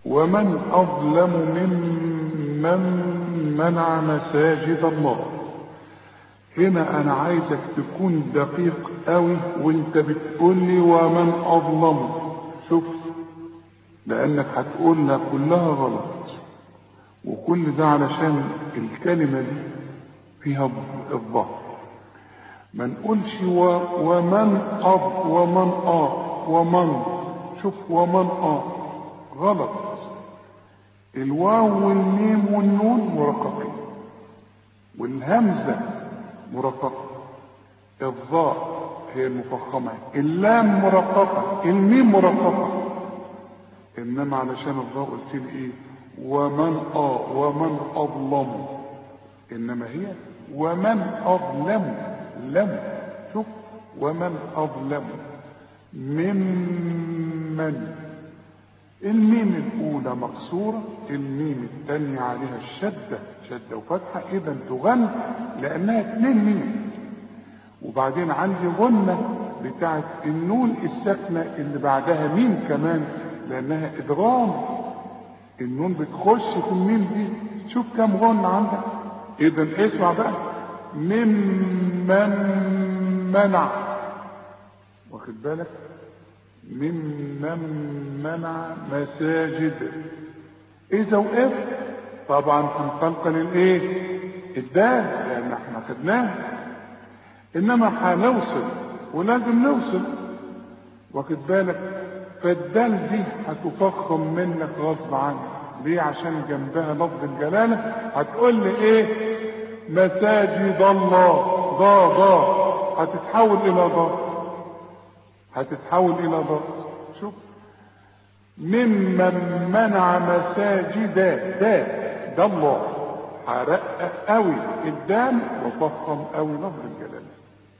ومن أظلم ممن منع مساجد الله هنا أنا عايزك تكون دقيق قوي وانت بتقول لي ومن أظلم شوف لأنك هتقولها كلها غلط وكل ده علشان الكلمة دي فيها الظهر ما نقولش و... ومن أب ومن آه ومن شوف ومن آه غلط الواو والميم والنون مرققين والهمزة مرققة الضاء هي المفخمة اللام مرققة الميم مرققة إنما علشان الضاء قلت لي إيه ومن آه ومن أظلم إنما هي ومن أظلم لم شوف ومن أظلم ممن الميم الأولى مقصورة الميم الثانية عليها الشدة شدة وفتحة إذا تغن لأنها اتنين ميم وبعدين عندي غنة بتاعت النون الساكنة اللي بعدها ميم كمان لأنها إدغام النون بتخش في الميم دي شوف كم غنة عندك إذا اسمع بقى ممن منع واخد بالك ممن منع مساجد اذا وقفت طبعا هنقلقل الايه الدال لان احنا خدناه انما هنوصل ولازم نوصل واخد بالك فالدال دي هتفخم منك غصب عنك ليه عشان جنبها لفظ الجلاله هتقول لي ايه مساجد الله ضا ضا هتتحول الى ضا هتتحول الى ضا شوف ممن منع مساجد ده ده الله هرقق قوي قدام وفخم قوي لفظ الجلاله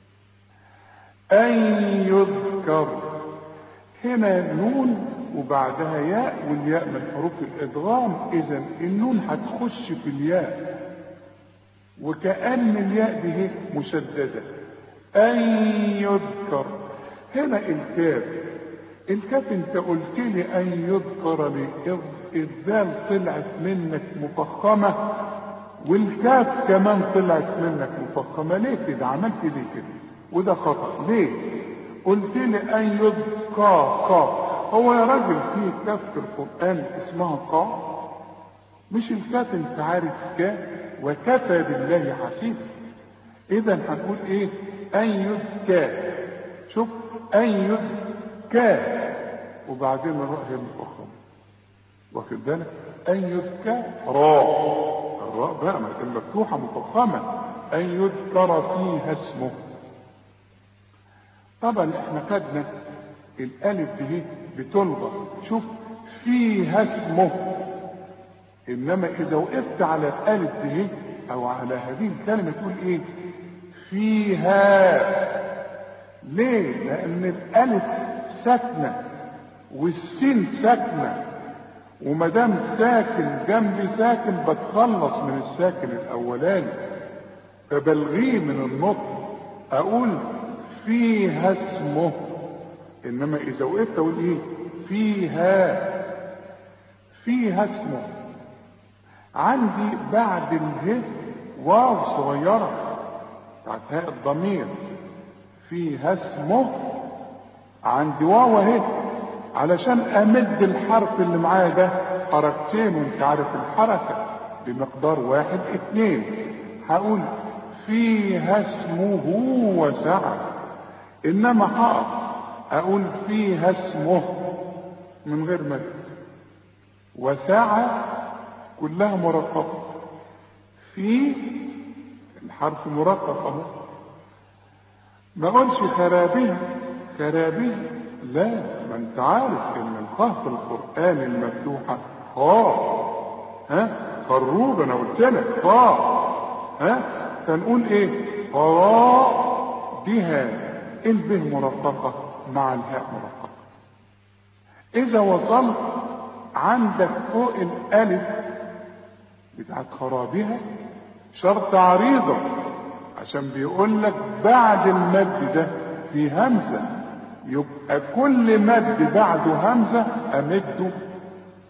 ان يذكر هنا نون وبعدها ياء والياء من حروف الادغام اذا النون هتخش في الياء وكأن الياء دي هي مشددة أن يذكر هنا الكاف الكاف انت قلت لي أن يذكر لي الذال طلعت منك مفخمة والكاف كمان طلعت منك مفخمة ليه كده عملت ليه كده وده خطأ ليه قلت لي أن يذكر قا هو يا راجل في كاف في القرآن اسمها قا مش الكاف انت عارف كاف وكفى بالله حسيبا اذا هنقول ايه ان يذكى شوف ان يذكى وبعدين الراء هي المفخمه واخد بالك ان يذكى راء الراء بقى ما المفتوحه مفخمه ان يذكر فيها اسمه طبعا احنا خدنا الالف دي بتلغى شوف فيها اسمه انما اذا وقفت على الالف دي او على هذه الكلمه تقول ايه فيها ليه لان الالف ساكنه والسين ساكنه وما دام ساكن جنبي ساكن بتخلص من الساكن الاولاني فبلغيه من النطق اقول فيها اسمه انما اذا وقفت اقول ايه فيها فيها اسمه عندي بعد اله واو صغيرة بتاعت هاء الضمير فيها اسمه عندي واو اهي علشان امد الحرف اللي معايا ده حركتين وانت عارف الحركة بمقدار واحد اتنين هقول فيها اسمه وسعة انما هقف اقول فيها اسمه من غير مد وسعة كلها مرققة في الحرف مرقق اهو ما اقولش خرابها خرابها لا ما انت عارف ان الخاء في القرآن المفتوحة خاء ها خروب انا قلت لك خاء ها فنقول ايه خاء بها البه مرققة مع الهاء مرققة اذا وصلت عندك فوق الالف بتاعت خرابها شرط عريضة عشان بيقول لك بعد المد ده في همزة يبقى كل مد بعده همزة أمده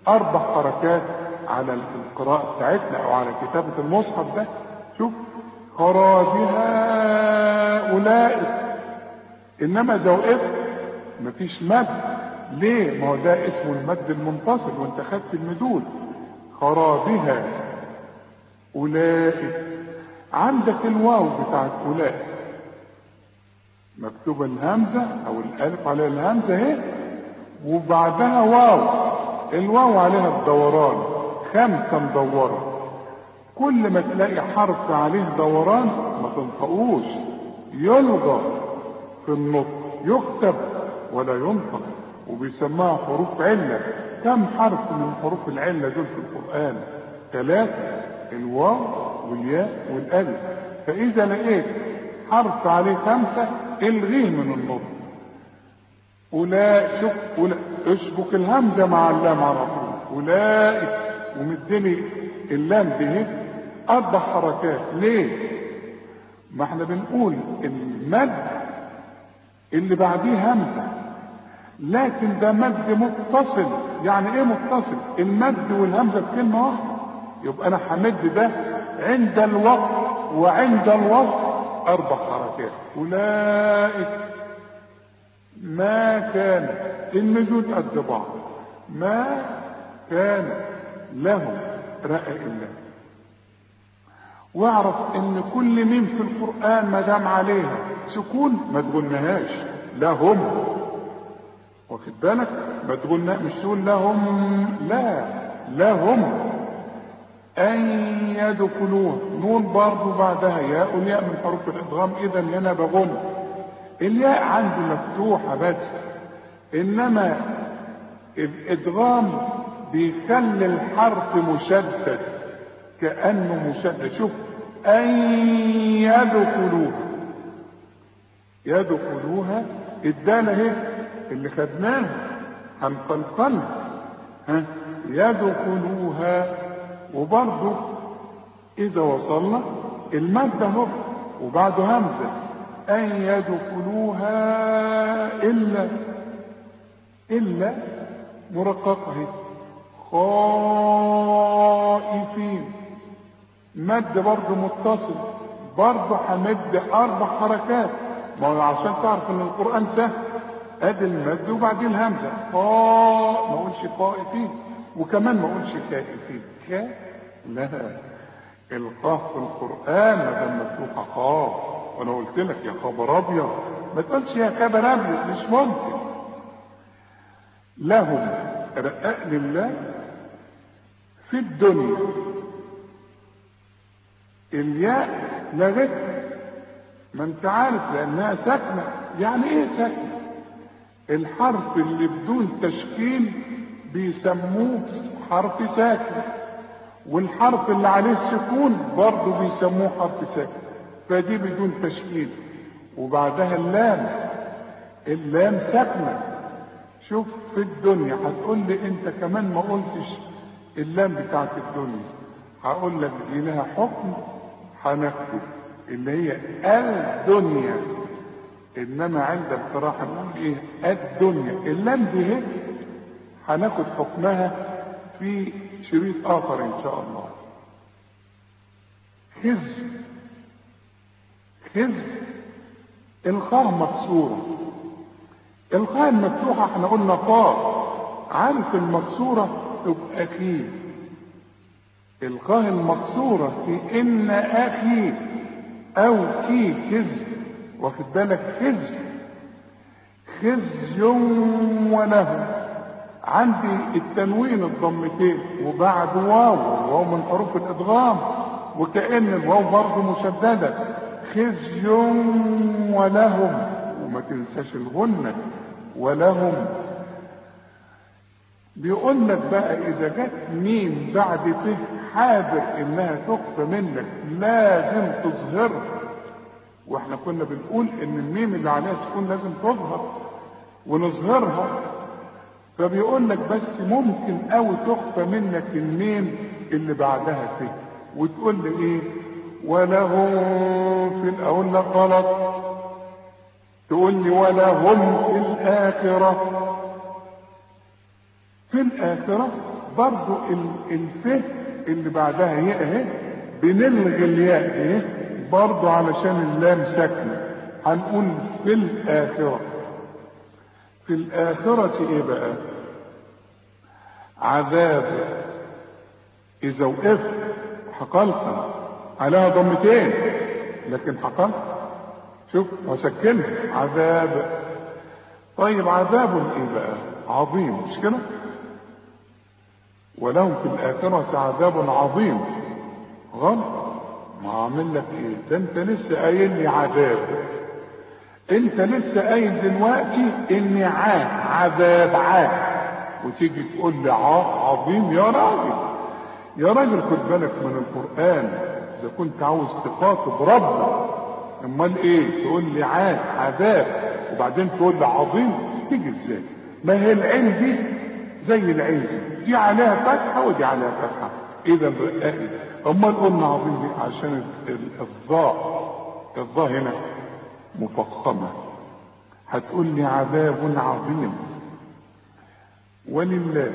اربع حركات على القراءة بتاعتنا او على كتابة المصحف ده شوف خرابها اولئك انما زوقف مفيش مد ليه ما هو ده اسمه المد المنفصل وانت خدت المدود خرابها اولئك عندك الواو بتاعت اولئك مكتوبة الهمزة او الالف عليها الهمزة اهي وبعدها واو الواو عليها الدوران خمسة مدورة كل ما تلاقي حرف عليه دوران ما تنطقوش يلغى في النطق يكتب ولا ينطق وبيسموها حروف علة كم حرف من حروف العلة دول في القرآن ثلاثة الواو والياء والألف فإذا لقيت حرف عليه خمسة الغيه من النطق أولئك شوف أولئك اشبك الهمزة مع اللام على طول أولئك ومدني اللام دي أربع حركات ليه؟ ما احنا بنقول المد اللي بعديه همزة لكن ده مد متصل يعني ايه متصل المد والهمزة بكلمة واحدة يبقى انا همد ده عند الوقت وعند الوصل اربع حركات اولئك ما كان المدود قد بعض ما كان لهم رأى الله واعرف ان كل ميم في القرآن ما دام عليها سكون ما تقولناهاش لهم واخد بالك ما تقولنا مش تقول لهم لا لهم أن يدخلوها نون برضو بعدها ياء والياء من حروف الإدغام إذا هنا بغن الياء عندي مفتوحة بس إنما الإدغام بيخلي الحرف مشدد كأنه مشدد شوف أن يدخلوها يدخلوها الدالة اهي اللي خدناها هنقلقلها ها يدخلوها وبرضه إذا وصلنا المادة اهو وبعده همزة أن يدخلوها إلا إلا مرققة اهي خائفين مد برضه متصل برضه همد أربع حركات ما هو عشان تعرف إن القرآن سهل ادي المد وبعدين الهمزه قا ما اقولش خائفين وكمان ما اقولش كائفين كا لا القاف في القران ما دام مفتوحه قاف وانا قلت لك يا خبر ابيض ما تقولش يا خبر ابيض مش ممكن لهم رقاء لله في الدنيا الياء لغتها ما انت عارف لانها ساكنه يعني ايه ساكنه الحرف اللي بدون تشكيل بيسموه حرف ساكن والحرف اللي عليه سكون برضه بيسموه حرف ساكن فدي بدون تشكيل وبعدها اللام اللام ساكنة شوف في الدنيا هتقول لي انت كمان ما قلتش اللام بتاعت الدنيا هقول لك دي لها حكم هناخده اللي هي الدنيا انما عند القراءة نقول ايه الدنيا اللام دي هي هناخد حكمها في شريط اخر ان شاء الله خز خز الخاء مكسورة الخاء المفتوحة احنا قلنا قاف عارف المكسورة تبقى كي الخاء المكسورة في ان اخي او كي خز واخد بالك خزي خزي وله عندي التنوين الضمتين وبعد واو واو من حروف الادغام وكأن الواو برضه مشددة خزي ولهم وما تنساش الغنة ولهم بيقول لك بقى اذا جت ميم بعد ف حاذر انها تخفى منك لازم تظهرها واحنا كنا بنقول ان الميم اللي عليها سكون لازم تظهر ونظهرها فبيقول لك بس ممكن قوي تخفى منك الميم اللي بعدها فيه وتقول لي ايه ولهم في اقول لك غلط تقول لي ولهم في الاخره في الاخره برضو ال- الف اللي بعدها هي اهي بنلغي الياء اهي برضو علشان اللام ساكنه هنقول في الاخره في الاخره ايه بقى عذاب اذا وقفت حقلقا عليها ضمتين لكن حقلقا شوف وسكنها عذاب طيب عذاب ايه بقى عظيم مش كده ولهم في الآخرة عذاب عظيم غلط ما عامل لك ايه ده انت لسه قايل لي عذاب انت لسه قايل دلوقتي ان عاد عذاب عاد وتيجي تقول لي ع- عظيم يا راجل يا راجل خد بالك من القرآن اذا كنت عاوز تخاطب ربك امال ايه تقول لي عاد عذاب وبعدين تقول لي عظيم تيجي ازاي ما هي العين دي زي العين دي دي عليها فتحه ودي عليها فتحه اذا رقائي امال قلنا عظيم دي عشان ال- ال- الضاء الضاء هنا مفخمه هتقول لي عذاب عظيم ولله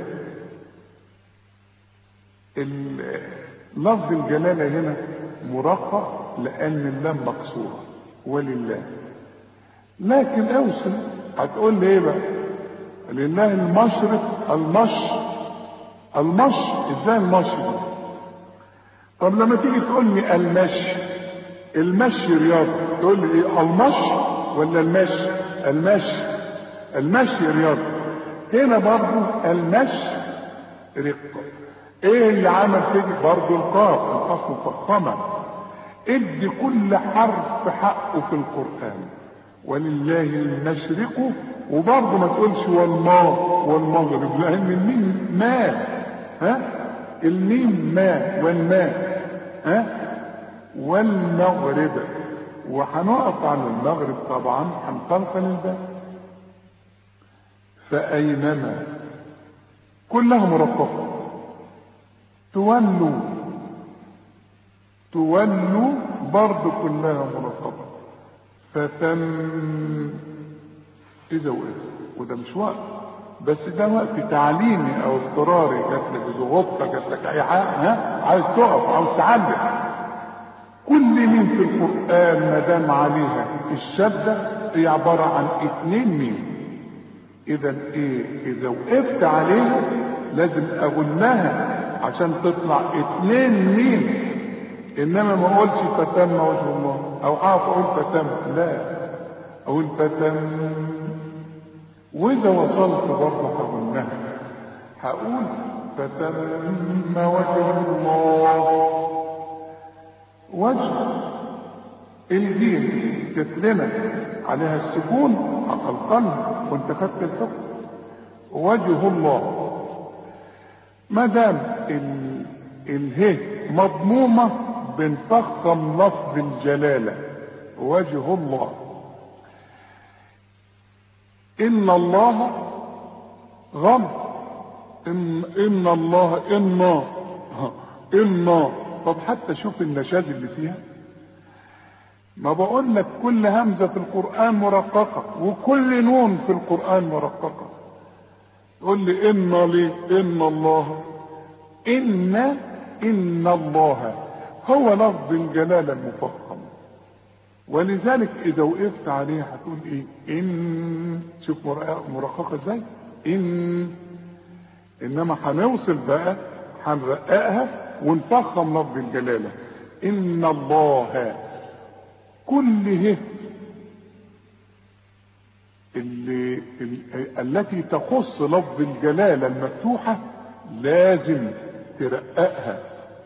ال- لفظ الجلالة هنا مرقق لأن اللام مكسورة ولله لكن اوصل هتقول لي ايه بقى لله المشرق المش المش ازاي المش دي طب لما تيجي تقول لي المشي المشي رياضة تقول لي ايه المش ولا المشي المشي المشي رياضة هنا برضو المشي رقة ايه اللي عمل كده برضو القاف القاف مفخمة ادي كل حرف حقه في القرآن ولله المشرق وبرضه ما تقولش والماء والمغرب لان الميم ما ها الميم ما والماء ها والمغرب وهنقف عن المغرب طبعا هنقلقل الباب فأينما كلها مرققة تولوا تولوا برضه كلها مرققة فثم إذا وقف وده مش وقت بس ده وقت تعليمي أو اضطراري جات لك ضغوطة جات لك أي حاجة ها عايز تقف عاوز تعلم كل ميم في القرآن ما دام عليها الشدة هي عبارة عن اتنين ميم إذا إيه إذا وقفت عليها لازم أغنها عشان تطلع اتنين ميم انما ما اقولش فتم وجه الله او اقف اقول فتم لا اقول فتم واذا وصلت برضه هقولها هقول فتم وجه الله وجه الجيم جت لنا عليها السكون هقلقلها وانت خدت الحكم وجه الله ما دام ال- اله مضمومه بنفخم لفظ الجلالة وجه الله إن الله غم إن, إن الله إنا إنا طب حتى شوف النشاز اللي فيها ما بقول لك كل همزة في القرآن مرققة وكل نون في القرآن مرققة تقول لي إن لي إن الله إن إن الله هو لفظ الجلالة المفخم ولذلك إذا وقفت عليه هتقول إيه إن شوف مرققة إزاي إن إنما هنوصل بقى هنرققها ونفخم لفظ الجلالة إن الله كله اللي ال- التي تخص لفظ الجلالة المفتوحة لازم ترققها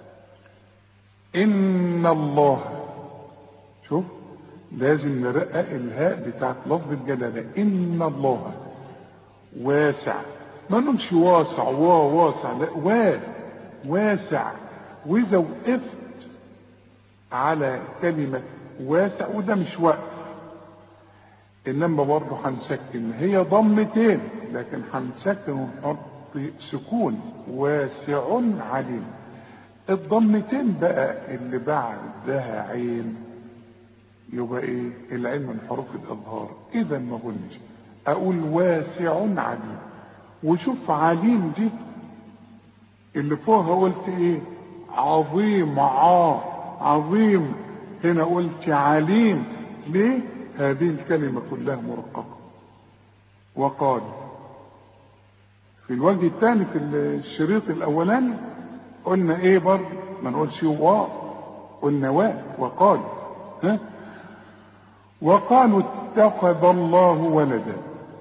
إن الله شوف لازم نرقق الهاء بتاعت لفظ الجلالة إن الله واسع ما نقولش واسع وا واسع لا وا واسع وإذا وقفت على كلمة واسع وده مش وقف إنما برضه هنسكن هي ضمتين لكن هنسكن ونحط سكون واسع عليم الضمتين بقى اللي بعدها عين يبقى ايه العين من حروف الاظهار اذا ما قلناش اقول واسع عليم وشوف عليم دي اللي فوقها قلت ايه عظيم ع عظيم هنا قلت عليم ليه هذه الكلمة كلها مرققة وقال في الوجه الثاني في الشريط الاولاني قلنا ايه برضه ما نقولش وا قلنا وا وقال ها وقالوا اتخذ الله ولدا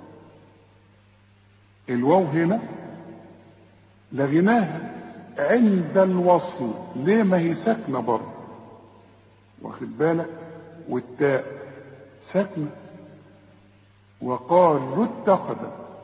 الواو هنا لغناها عند الوصل ليه ما هي ساكنه برضه واخد بالك والتاء ساكنه وقالوا اتخذ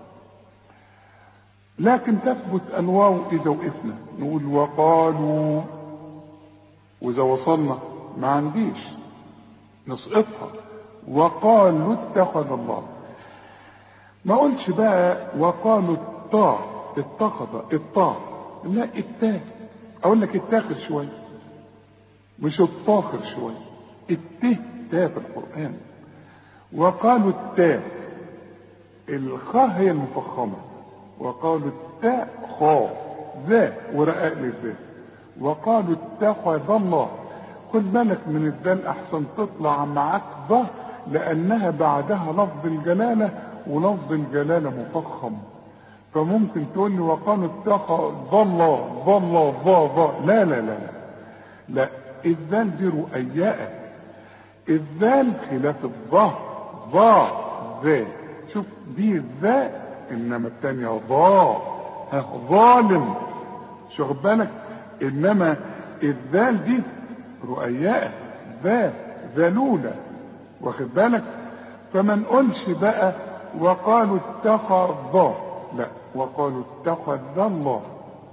لكن تثبت الواو اذا وقفنا نقول وقالوا واذا وصلنا ما عنديش نسقطها وقالوا اتخذ الله ما قلتش بقى وقالوا الطاء اتخذ الطاء لا التاء اقول لك التاخر شويه مش الطاخر شويه الته تاء في القران وقالوا التاء الخاء هي المفخمه وقالوا التاء خاء ذا ورقاق للذا وقالوا اتخذ الله خد بالك من الدال احسن تطلع معاك ظه لانها بعدها لفظ الجلاله ولفظ الجلاله مفخم فممكن تقول لي وقالوا اتخذ الله ظل ظا ظا لا لا لا لا لا الذال دي رؤياء الذال خلاف الظه ظا ذا شوف دي ذا انما الثانيه ظا ها ظالم شوف بالك انما الذال دي رؤياء ذا ذلولة واخد بالك فما نقولش بقى وقالوا اتخذ لا وقالوا اتخذ الله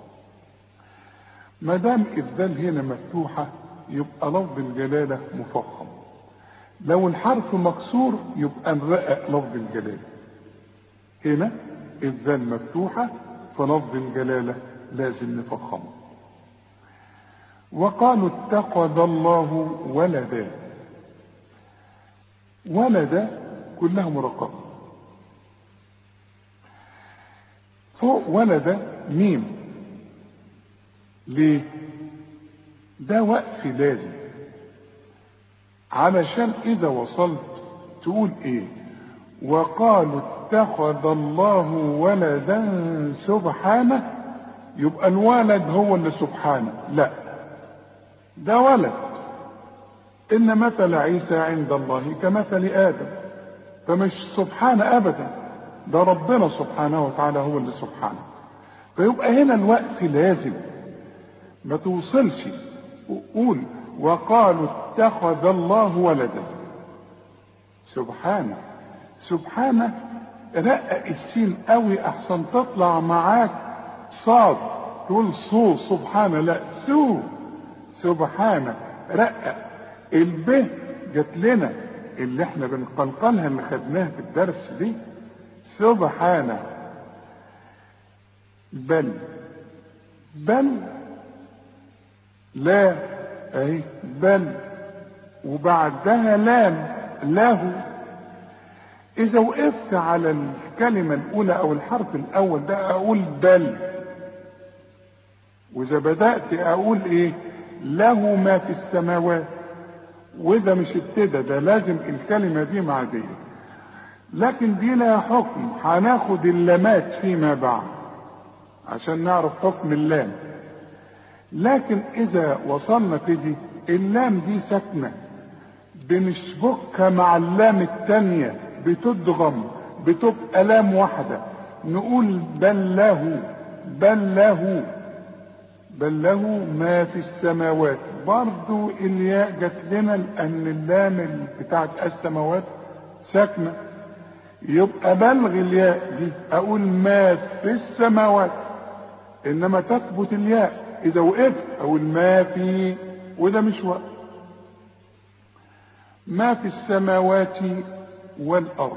ما دام الذال هنا مفتوحة يبقى لفظ الجلالة مفخم لو الحرف مكسور يبقى نرقق لفظ الجلالة هنا الذال مفتوحة فلفظ الجلالة لازم نفخمه وقالوا اتخذ الله ولدا ولد كلها مرقبة فوق ولد ميم ليه ده وقف لازم علشان اذا وصلت تقول ايه وقالوا اتخذ الله ولدا سبحانه يبقى الولد هو اللي سبحانه لا ده ولد ان مثل عيسى عند الله كمثل ادم فمش سبحانه ابدا ده ربنا سبحانه وتعالى هو اللي سبحانه فيبقى هنا الوقف لازم ما توصلش قول وقالوا اتخذ الله ولدا سبحانه سبحانه رقق السين قوي احسن تطلع معاك صاد تقول صو سبحانه لا سو سبحانه رقق الب جت لنا اللي احنا بنقلقلها اللي خدناها في الدرس دي سبحانه بل بل لا اهي بل وبعدها لام له اذا وقفت على الكلمة الاولى او الحرف الاول ده اقول بل واذا بدأت اقول ايه له ما في السماوات وده مش ابتدى ده لازم الكلمة دي معدية لكن دي لها حكم هناخد اللامات فيما بعد عشان نعرف حكم اللام لكن اذا وصلنا تيجي اللام دي ساكنة بنشبكها مع اللام التانية بتدغم بتبقى لام واحدة نقول بل له بل له بل له ما في السماوات برضو الياء جت لنا لان اللام بتاعت السماوات ساكنة يبقى بلغ الياء دي اقول ما في السماوات انما تثبت الياء اذا وقفت اقول ما في وده مش وقت ما في السماوات والارض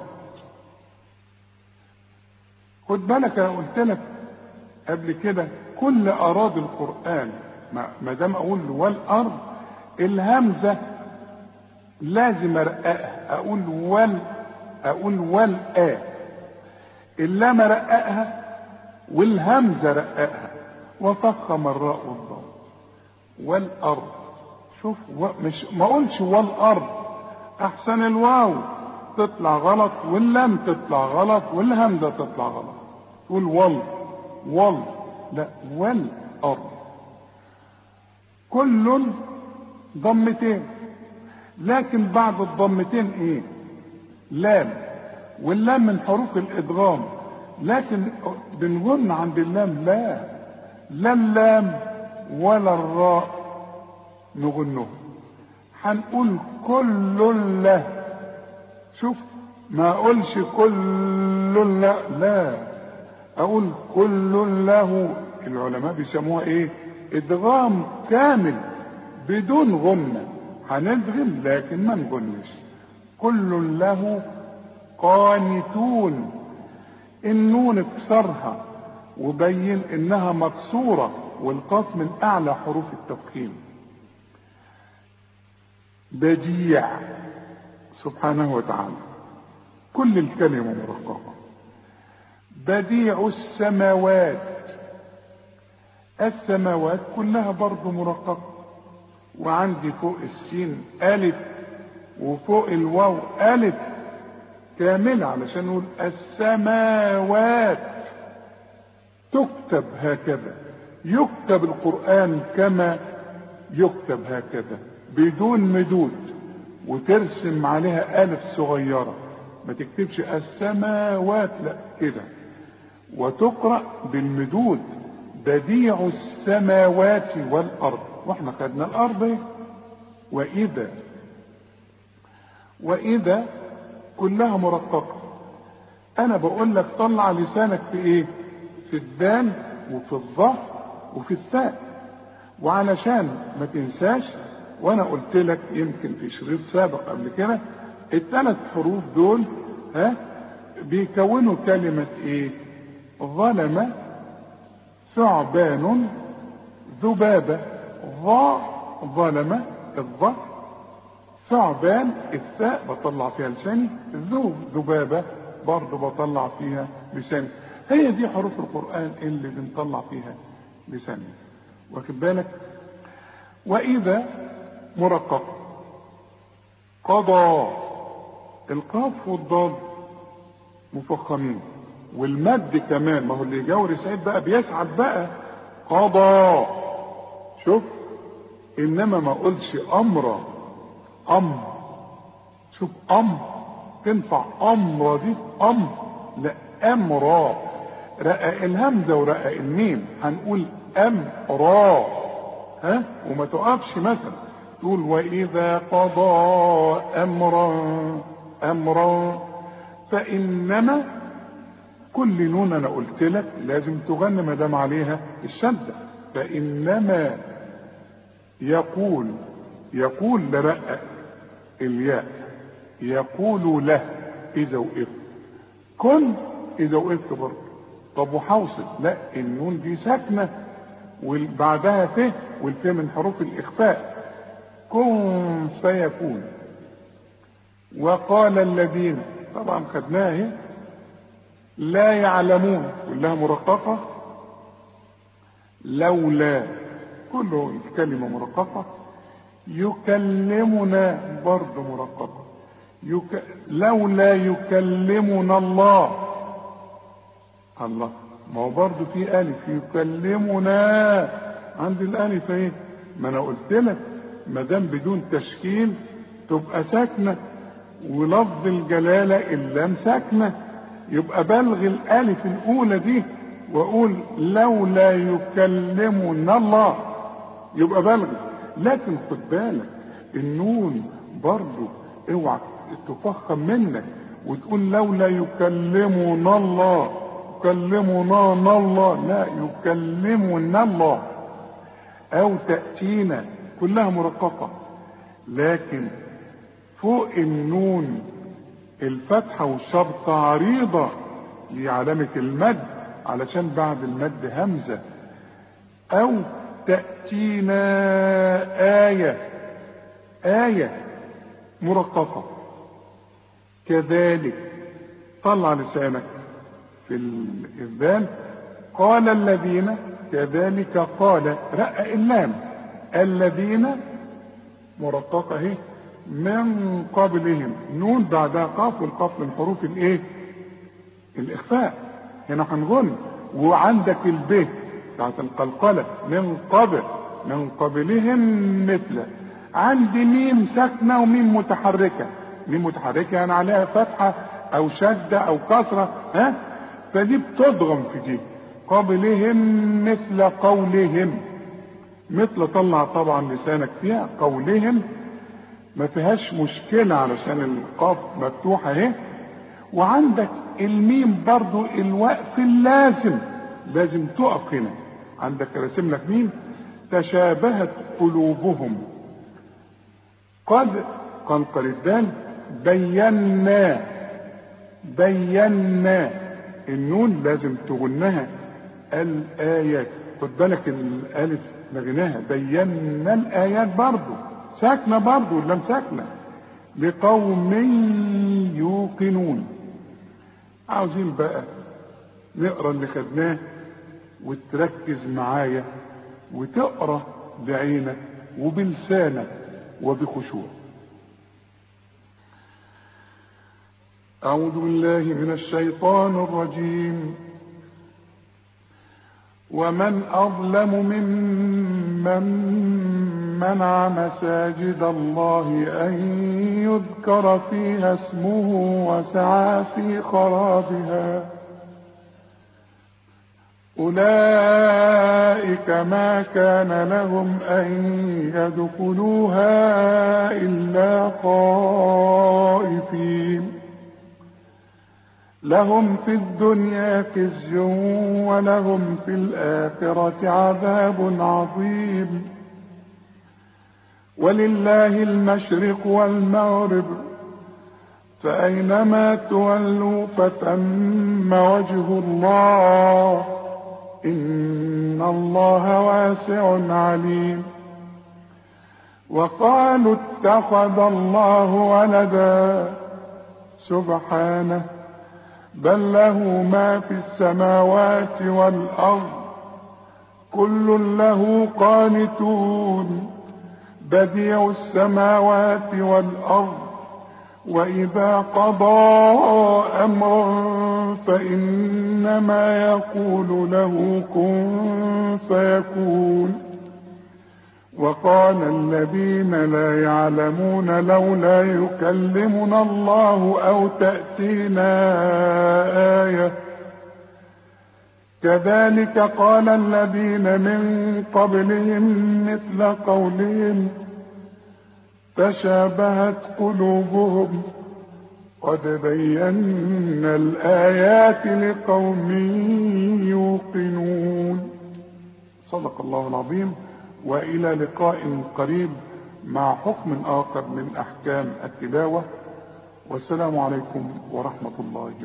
خد بالك انا قلت لك قبل كده كل اراضي القران ما دام اقول والارض الهمزه لازم ارققها اقول وال اقول والآ اللام رققها والهمزه رققها وفخم الراء والضاد والأرض شوف و... مش ما اقولش والأرض أحسن الواو تطلع غلط واللام تطلع غلط والهمزة تطلع غلط تقول وال وال لا والأرض كل ضمتين لكن بعد الضمتين ايه لام واللام من حروف الادغام لكن بنغن عند اللام لا لا اللام ولا الراء نغنه هنقول كل له شوف ما اقولش كل لا لا اقول كل له العلماء بيسموها ايه ادغام كامل بدون غنة هندغم لكن ما نغنش كل له قانتون النون اكسرها وبين انها مكسورة والقاف من اعلى حروف التفخيم بديع سبحانه وتعالى كل الكلمة مرققة بديع السماوات السماوات كلها برضه مرققة وعندي فوق السين ألف وفوق الواو ألف كاملة علشان نقول السماوات تكتب هكذا يكتب القرآن كما يكتب هكذا بدون مدود وترسم عليها ألف صغيرة ما تكتبش السماوات لا كده وتقرأ بالمدود بديع السماوات والأرض واحنا خدنا الأرض ايه وإذا وإذا كلها مرققة أنا بقول لك طلع لسانك في إيه؟ في الدال وفي الظهر وفي الثاء وعلشان ما تنساش وأنا قلت لك يمكن في شريط سابق قبل كده الثلاث حروف دول ها بيكونوا كلمة إيه؟ ظلم ثعبان ذبابة ظا ظلم الظا ثعبان الثاء بطلع فيها لساني ذو ذبابة برضه بطلع فيها لساني هي دي حروف القرآن اللي بنطلع فيها لساني واخد بالك وإذا مرقق قضى القاف والضاد مفخمين والمد كمان ما هو اللي يجاور سعيد بقى بيسعد بقى قضى شوف انما ما اقولش امر ام شوف ام تنفع امر دي ام لا امرا رقق الهمزه ورقق الميم هنقول امرا ها وما تقفش مثلا تقول واذا قضى امرا امرا فانما كل نون انا قلت لك لازم تغنى ما دام عليها الشده فانما يقول يقول لرقق الياء يقول له اذا وقفت كن اذا وقفت برضه طب وحوصل لا النون دي ساكنه وبعدها ف والف من حروف الاخفاء كن فيكون وقال الذين طبعا خدناها اهي لا يعلمون كلها مرققة لولا كله كلمة مرققة يكلمنا برضه مرققة يك... لولا يكلمنا الله الله ما هو برضه في ألف يكلمنا عند الألف ايه ما أنا قلت لك ما دام بدون تشكيل تبقى ساكنة ولفظ الجلالة اللام ساكنة يبقى بلغ الالف الاولى دي واقول لولا يكلمنا الله يبقى بلغ لكن خد بالك النون برضو اوعى تفخم منك وتقول لولا يكلمنا الله يكلمنا الله لا يكلمنا الله او تأتينا كلها مرققة لكن فوق النون الفتحة والشرطة عريضة لعلامة المد علشان بعد المد همزة أو تأتينا آية آية مرققة كذلك طلع لسانك في الإذان قال الذين كذلك قال رق اللام الذين مرققة اهي من قبلهم نون بعدها قاف والقاف من حروف الايه الاخفاء هنا هنغن وعندك الب بتاعت القلقلة من قبل من قبلهم مثل عندي ميم ساكنة وميم متحركة ميم متحركة يعني عليها فتحة او شدة او كسرة ها فدي بتضغم في دي قبلهم مثل قولهم مثل طلع طبعا لسانك فيها قولهم ما فيهاش مشكلة علشان القاف مفتوحة اهي وعندك الميم برضو الوقف اللازم لازم تقف هنا عندك راسم لك ميم تشابهت قلوبهم قد قلقل الدال بينا بينا النون لازم تغنها الآيات خد بالك الألف لغناها بينا الآيات برضو ساكنة برضو اللام ساكنة لقوم يوقنون عاوزين بقى نقرا اللي خدناه وتركز معايا وتقرا بعينك وبلسانك وبخشوع أعوذ بالله من الشيطان الرجيم ومن أظلم ممن منع مساجد الله أن يذكر فيها اسمه وسعى في خرابها أولئك ما كان لهم أن يدخلوها إلا خائفين لهم في الدنيا خزي ولهم في الآخرة عذاب عظيم ولله المشرق والمغرب فأينما تولوا فثم وجه الله إن الله واسع عليم وقالوا اتخذ الله ولدا سبحانه بل له ما في السماوات والأرض كل له قانتون بديع السماوات والأرض وإذا قضى أمرا فإنما يقول له كن فيكون وقال الذين لا يعلمون لولا يكلمنا الله أو تأتينا آية كذلك قال الذين من قبلهم مثل قولهم تشابهت قلوبهم قد بينا الآيات لقوم يوقنون صدق الله العظيم وإلى لقاء قريب مع حكم آخر من أحكام التلاوة والسلام عليكم ورحمة الله